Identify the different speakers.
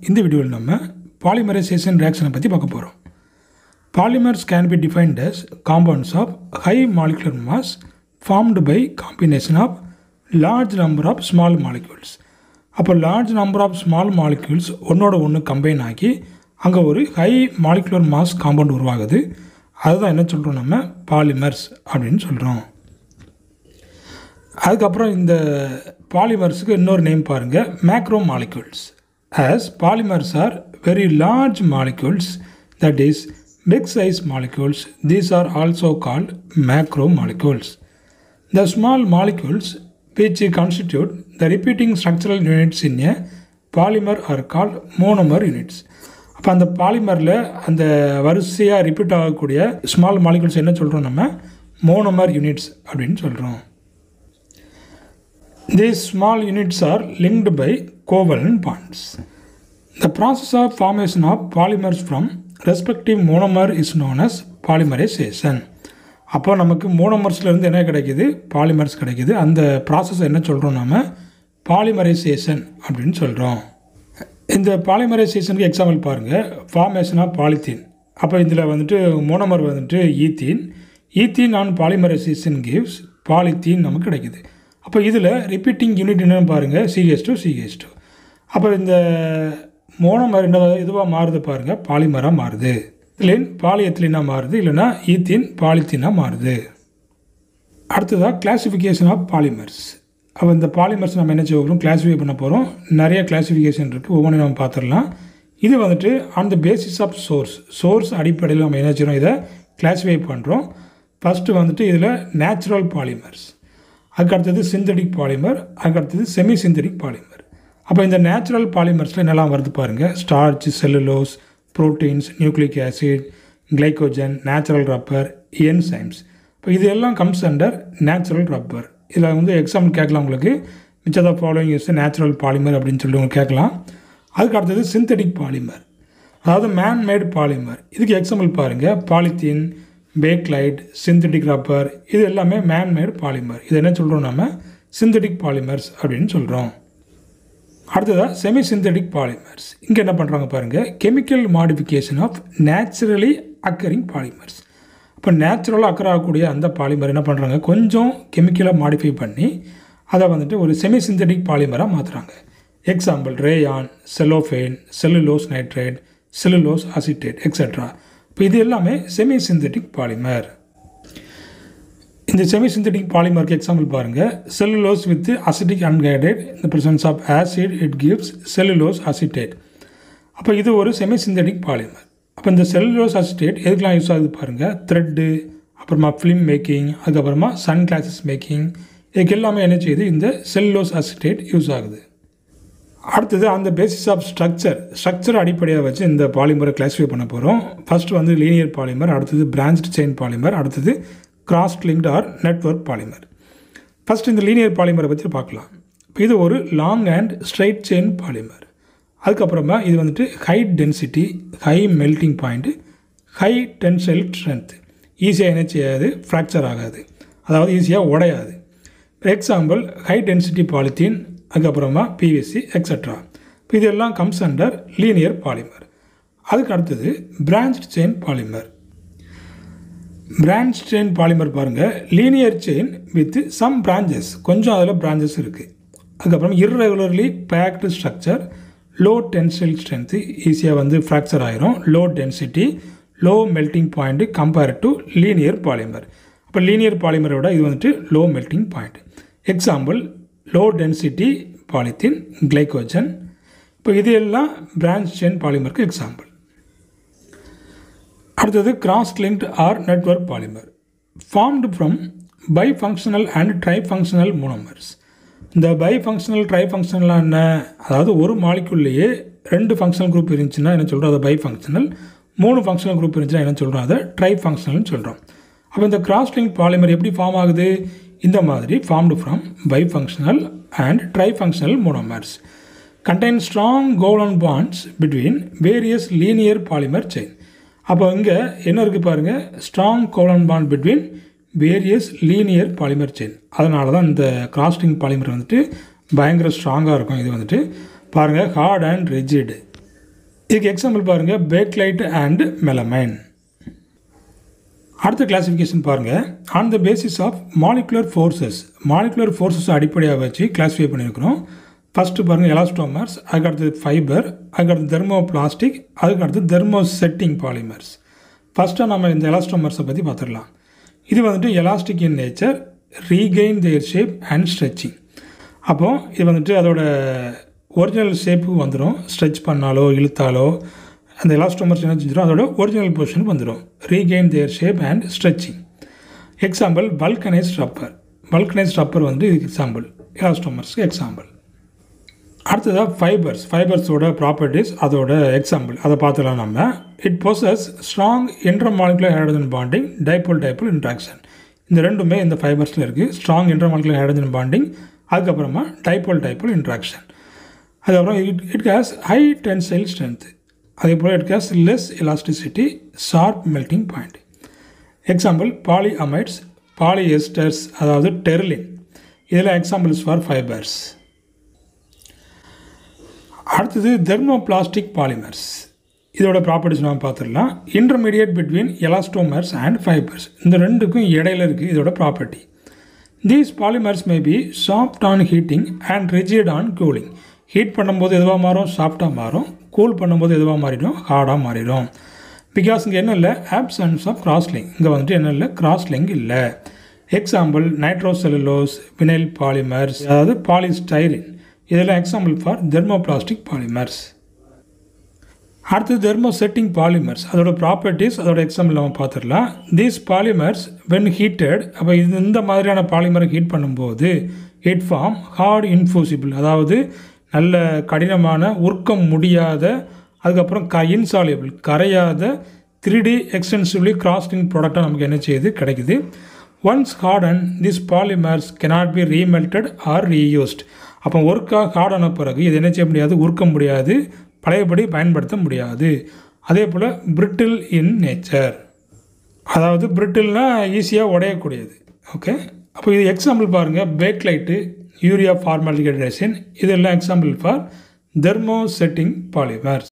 Speaker 1: இந்த வீடியோவில் நம்ம பாலிமரைசேஷன் ரியாக்ஷனை பற்றி பார்க்க போகிறோம் polymers can be defined as compounds of high molecular mass formed by combination of large number of small molecules அப்போ large number of small molecules ஒன்றோட ஒன்று கம்பைன் ஆகி அங்கே ஒரு ஹை மாலிகுலர் மாஸ் காம்பவுண்ட் உருவாகுது அதுதான் என்ன சொல்கிறோம் நம்ம பாலிமர்ஸ் அப்படின்னு சொல்கிறோம் அதுக்கப்புறம் இந்த பாலிமர்ஸுக்கு இன்னொரு நேம் பாருங்கள் macromolecules as polymers are very large molecules that is big size molecules these are also called macromolecules The small molecules which constitute the repeating structural units in a polymer are called monomer units. அப்போ அந்த பாலிமரில் அந்த வரிசையாக repeat ஆகக்கூடிய small molecules என்ன சொல்கிறோம் நம்ம monomer units அப்படின்னு சொல்கிறோம் These small units are linked by covalent bonds. The process of formation of polymers from respective monomer is known as polymerization. அப்போ நமக்கு மோனோமர்ஸ்லேருந்து என்ன கிடைக்குது பாலிமர்ஸ் கிடைக்குது அந்த ப்ராசஸ் என்ன சொல்கிறோம் நாம பாலிமரைசேஷன் அப்படின்னு சொல்கிறோம் இந்த பாலிமரைசேஷனுக்கு எக்ஸாம்பிள் பாருங்கள் ஃபார்மேஷன் ஆஃப் பாலித்தீன் அப்போ இதில் வந்துட்டு மோனோமர் வந்துட்டு ethene ethene on polymerisation gives polythene நமக்கு கிடைக்குது அப்போ இதில் ரிப்பீட்டிங் யூனிட் என்னன்னு பாருங்கள் சிஹெச் டூ சிஹெச் டூ அப்போ இந்த மோனோமர் என்ன இதுவாக மாறுது பாருங்கள் பாலிமராக மாறுது எத்திலின் பாலிஎத்திலினாக மாறுது இல்லைனா ஈத்தீன் பாலித்தீனாக மாறுது அடுத்ததாக கிளாசிஃபிகேஷன் ஆஃப் பாலிமர்ஸ் அப்போ இந்த பாலிமர்ஸ் நம்ம என்ன செய்ய போகிறோம் கிளாஸிஃபை பண்ண போகிறோம் நிறைய கிளாசிஃபிகேஷன் இருக்குது ஒவ்வொன்றையும் நம்ம பார்த்துடலாம் இது வந்துட்டு on the basis of source source அடிப்படையில் நம்ம என்ன செய்கிறோம் இதை கிளாஸிஃபை பண்ணுறோம் ஃபஸ்ட்டு வந்துட்டு இதில் நேச்சுரல் பாலிமர்ஸ் அதுக்கு அடுத்தது சிந்தடிக் பாலிமர் அதுக்கு அடுத்தது செமி சிந்தடிக் பாலிமர் அப்போ இந்த நேச்சுரல் பாலிமர்ஸில் என்னெல்லாம் வருது பாருங்கள் starch cellulose proteins nucleic acid glycogen natural rubber enzymes இப்போ இது எல்லாம் கம்ஸ் அண்டர் நேச்சுரல் ரப்பர் இதில் வந்து எக்ஸாம்பிள் கேட்கலாம் உங்களுக்கு மிச்சத ஃபாலோயிங் இஸ் நேச்சுரல் பாலிமர் அப்படின்னு சொல்லிட்டு உங்களுக்கு கேட்கலாம் அதுக்கு அடுத்தது சிந்தடிக் பாலிமர் அதாவது மேன் மேட் பாலிமர் இதுக்கு எக்ஸாம்பிள் பாருங்கள் பாலித்தீன் பேக்லைட் சிந்தடிக் ரப்பர் இது எல்லாமே மேன் மேட் பாலிமர் இது என்ன சொல்கிறோம் நம்ம சிந்தடிக் பாலிமர்ஸ் அப்படின்னு சொல்கிறோம் அடுத்ததாக செமி சிந்தடிக் பாலிமர்ஸ் இங்கே என்ன பண்ணுறாங்க பாருங்கள் chemical modification of naturally occurring polymers இப்போ நேச்சுரலாக அக்கர் ஆகக்கூடிய அந்த பாலிமர் என்ன பண்ணுறாங்க கொஞ்சம் கெமிக்கலாக மாடிஃபை பண்ணி அதை வந்துட்டு ஒரு செமி சிந்தடிக் பாலிமராக மாற்றுறாங்க example rayon cellophane cellulose nitrate cellulose acetate etcetera இப்போ இது எல்லாமே செமி சிந்தடிக் பாலிமர் இந்த செமி சிந்தடிக் பாலிமருக்கு எக்ஸாம்பிள் பாருங்கள் செல்லுலோஸ் வித் அசிட்டிக் அன்கைடட் இந்த presence of acid it gives cellulose acetate அப்போ இது ஒரு செமி சிந்தடிக் பாலிமர் அப்போ இந்த செல்லுலோஸ் அசிட்டேட் எதுக்கெலாம் யூஸ் ஆகுது பாருங்கள் த்ரெட்டு அப்புறமா ஃபிலிம் மேக்கிங் அதுக்கப்புறமா சன் கிளாஸஸ் மேக்கிங் இதுக்கு எல்லாமே என்ன செய்யுது இந்த செல்லுலோஸ் அசிட்டேட் யூஸ் ஆகுது அடுத்தது அந்த பேசிஸ் ஆஃப் ஸ்ட்ரக்சர் ஸ்ட்ரக்சர் அடிப்படையாக வச்சு இந்த பாலிமரை கிளாஸிஃபை பண்ண போகிறோம் ஃபஸ்ட்டு வந்து லீனியர் பாலிமர் அடுத்தது பிரான்ச்டு செயின் பாலிமர் அடுத்தது cross linked or network polymer first இந்த லீனியர் பாலிமரை பற்றி பார்க்கலாம் இப்போ இது ஒரு long and straight chain polymer அதுக்கப்புறமா இது வந்துட்டு high density high melting point high tensile strength ஈஸியாக என்ன செய்யாது ஃப்ராக்சர் ஆகாது அதாவது ஈஸியாக உடையாது எக்ஸாம்பிள் ஹை டென்சிட்டி பாலித்தீன் அதுக்கப்புறமா பிவிசி எக்ஸட்ரா இப்போ இதெல்லாம் கம்ஸ் அண்டர் லீனியர் பாலிமர் அதுக்கு அடுத்தது branch chain polymer branch chain polymer பாருங்கள் linear chain with some branches கொஞ்சம் அதில் பிரான்ச்சஸ் இருக்குது அதுக்கப்புறம் irregularly packed structure low tensile strength ஈஸியாக வந்து ஃப்ராக்சர் ஆயிரும் low density low melting point compare to linear polymer இப்போ லீனியர் பாலிமரை விட இது வந்துட்டு low melting point example low density polythene glycogen இப்போ இது எல்லாம் பிரான்ச் செயின் பாலிமருக்கு எக்ஸாம்பிள் அடுத்தது cross linked or network polymer formed from bi functional and tri functional monomers இந்த பை ஃபங்க்ஷனல் ட்ரை ஃபங்க்ஷனலாக என்ன அதாவது ஒரு மாலிக்குள்ளேயே ரெண்டு ஃபங்க்ஷனல் குரூப் இருந்துச்சுன்னா என்ன சொல்கிறோம் அதை பை ஃபங்க்ஷனல் மூணு ஃபங்க்ஷனல் குரூப் இருந்துச்சுன்னா என்ன சொல்கிறோம் அதை ட்ரை ஃபங்க்ஷனல்னு சொல்கிறோம் அப்போ இந்த கிராஸ் லிங்க் பாலிமர் எப்படி ஃபார்ம் ஆகுது இந்த மாதிரி formed from bi functional and tri functional monomers contain strong covalent bonds between various linear polymer chain அப்போ இங்கே என்ன இருக்குது பாருங்கள் strong covalent bond between various linear polymer chain அதனால தான் இந்த கிராஸ்டிங் பாலிமர் வந்துட்டு பயங்கர ஸ்ட்ராங்காக இருக்கும் இது வந்துட்டு பாருங்கள் ஹார்ட் அண்ட் ரிஜிட் இதுக்கு எக்ஸாம்பிள் பாருங்கள் பேக்லைட் அண்ட் மெலமைன் அடுத்த கிளாசிஃபிகேஷன் பாருங்கள் on the basis of molecular forces molecular forces அடிப்படையாக வச்சு கிளாஸிஃபை பண்ணியிருக்கிறோம் ஃபஸ்ட்டு பாருங்கள் எலாஸ்டோமர்ஸ் அதுக்கு அடுத்தது ஃபைபர் அதுக்கு அடுத்து தெர்மோ பிளாஸ்டிக் அதுக்கு அடுத்து தெர்மோ செட்டிங் பாலிமர்ஸ் ஃபஸ்ட்டாக நம்ம இந்த எலாஸ்டோமர்ஸை பற்றி பார்த்துடலாம் இது வந்துட்டு elastic in nature regain their shape and stretching அப்போது இது வந்துட்டு அதோட ஒரிஜினல் ஷேப்பு வந்துடும் ஸ்ட்ரெச் பண்ணாலோ இழுத்தாலோ அந்த எலாஸ்டோமர்ஸ் என்ன செஞ்சிடும் அதோட ஒரிஜினல் பொசிஷனுக்கு வந்துடும் regain their shape and stretching example vulcanised rubber vulcanised rubber வந்து இதுக்கு எக்ஸாம்பிள் எலாஸ்டோமர்ஸ்க்கு எக்ஸாம்பிள் அடுத்ததாக ஃபைபர்ஸ் ஃபைபர்ஸோட ப்ராப்பர்ட்டிஸ் அதோட எக்ஸாம்பிள் அதை பார்த்துலாம் நம்ம it possess strong intermolecular hydrogen bonding dipole dipole interaction இந்த ரெண்டுமே இந்த ஃபைபர்ஸில் இருக்குது ஸ்ட்ராங் இன்டர்மாலிகுலர் ஹைட்ரஜன் பாண்டிங் அதுக்கப்புறமா டைப்போல் டைப்போல் இன்ட்ராக்ஷன் அதுக்கப்புறம் it it has high tensile strength அதே போல் it has less elasticity sharp melting point example polyamides poly எஸ்டர்ஸ் அதாவது டெர்லின் இதெல்லாம் எக்ஸாம்பிள்ஸ் ஃபார் ஃபைபர்ஸ் அடுத்தது தெர்மோ பிளாஸ்டிக் பாலிமர்ஸ் இதோட properties நம்ம பார்த்துடலாம் intermediate between elastomers and fibres இந்த ரெண்டுக்கும் இடையில இருக்குது இதோட property these polymers may be soft on heating and rigid on cooling heat பண்ணும்போது எதுவாக மாறும் சாஃப்டாக மாறும் கூல் பண்ணும்போது எதுவாக மாறிடும் ஹார்டாக மாறிடும் பிகாஸ் இங்கே என்ன இல்லை ஆப்சன்ஸ் ஆஃப் கிராஸ்லிங் இங்கே வந்துட்டு என்ன இல்லை கிராஸ்லிங் இல்லை எக்ஸாம்பிள் நைட்ரோசெல்லுலோஸ் வினைல் பாலிமர்ஸ் அதாவது பாலிஸ்டைரின் இதெல்லாம் எக்ஸாம்பிள் ஃபார் தெர்மோபிளாஸ்டிக் பாலிமர்ஸ் அடுத்து தெர்மோ செட்டிங் பாலிமர்ஸ் அதோட ப்ராப்பர்ட்டிஸ் அதோட எக்ஸாம்பிள் நம்ம பார்த்துடலாம் தீஸ் பாலிமர்ஸ் வென் ஹீட்டட் அப்போ இது இந்த மாதிரியான பாலிமரை ஹீட் பண்ணும்போது இட் ஃபார்ம் ஹார்ட் இன்ஃபூசிபிள் அதாவது நல்ல கடினமான உருக்கம் முடியாத அதுக்கப்புறம் க இன்சாலியபிள் கரையாத த்ரீ டி எக்ஸ்டென்சிவ்லி கிராஸ்லிங் ப்ராடக்டாக நமக்கு என்ன செய்யுது கிடைக்குது once harden this polymers cannot be remelted or reused அப்போ ஒர்க்காக ஹார்டான பிறகு இது என்ன செய்ய முடியாது உருக்க முடியாது பழையபடி பயன்படுத்த முடியாது அதே போல் பிரிட்டில் இன் நேச்சர் அதாவது பிரிட்டில்னால் ஈஸியாக உடையக்கூடியது ஓகே அப்போ இது எக்ஸாம்பிள் பாருங்கள் பேக்லைட்டு யூரியா ஃபார்மாலிகேட் ரெசின் இதெல்லாம் example for thermosetting polymers